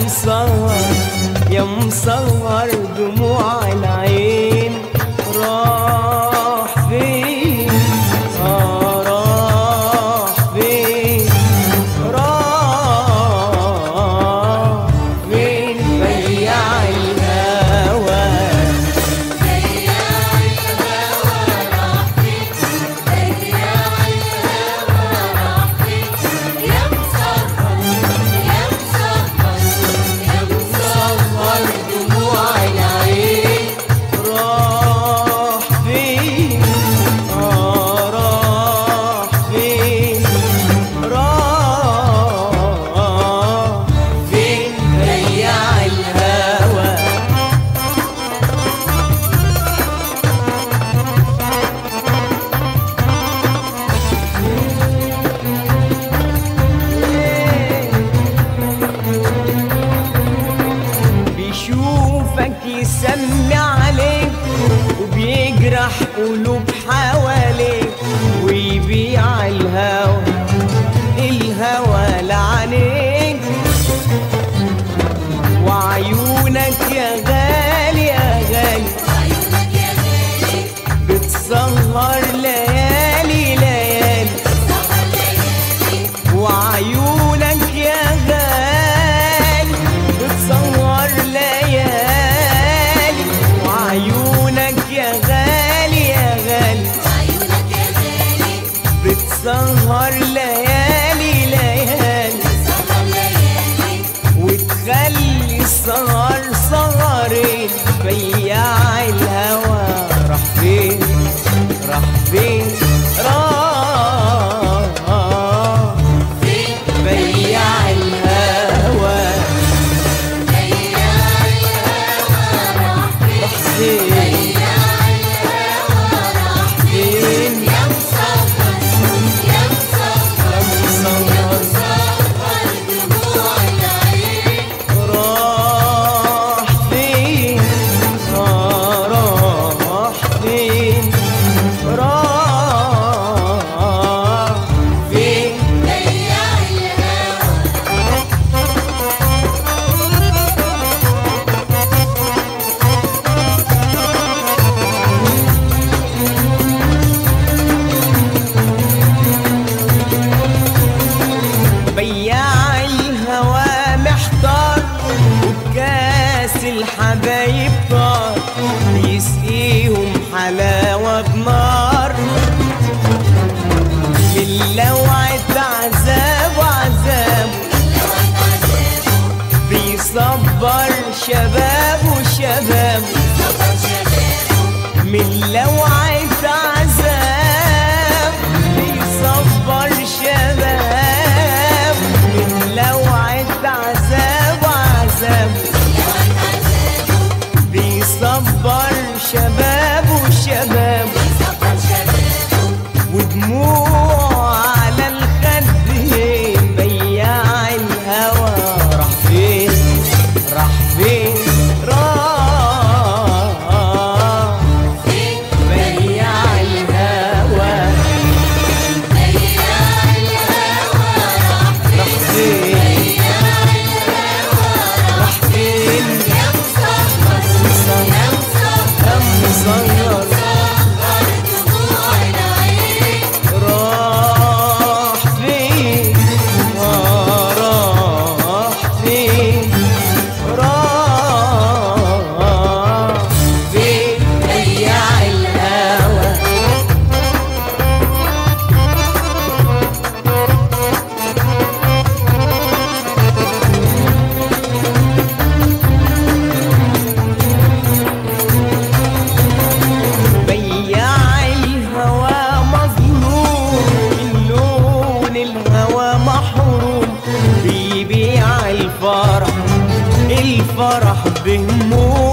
مصور يا مصور دموع العين راح فين آه راح فين راح فين بياع الهوى صور دموع العين راح فين آه راح فين راح فين بياع الهوى بيشوفك يسمي عليك وبيجرح قلوب حواليك ويبيع الهوى الهوى لعنيك وعيونك يا غالي يا غالي بتسهر ليالي ليالي وعيونك يا غالي بتصور ليالي وعيونك يا غالي يا غالي بتسهر ليالي ليالي وتخلي السهر سهرين بياع الهوى راح فين راح فين راح بياع الهوى راح فين فين يا مصور راح فين آه راح فين راح فين بياع الهوى محتار وبكاس الحبايب طار بيسقيهم حلاوة بنار من لوعة عذاب وعذاب بيصبر شباب وشباب من لوعة عذاب بيصبر شباب من لوعة عذاب وعذاب بيصبر شباب وشباب ودموع على الخدين بياع الهوى راح فين راح فين راح بياع الهوى راح فين راح فين هم صغر راح فين آه راح فين راح فين بياع الهوى بياع الهوى مظلوم من لون الهوى محروم بيبيع الفرح الفرح بهموم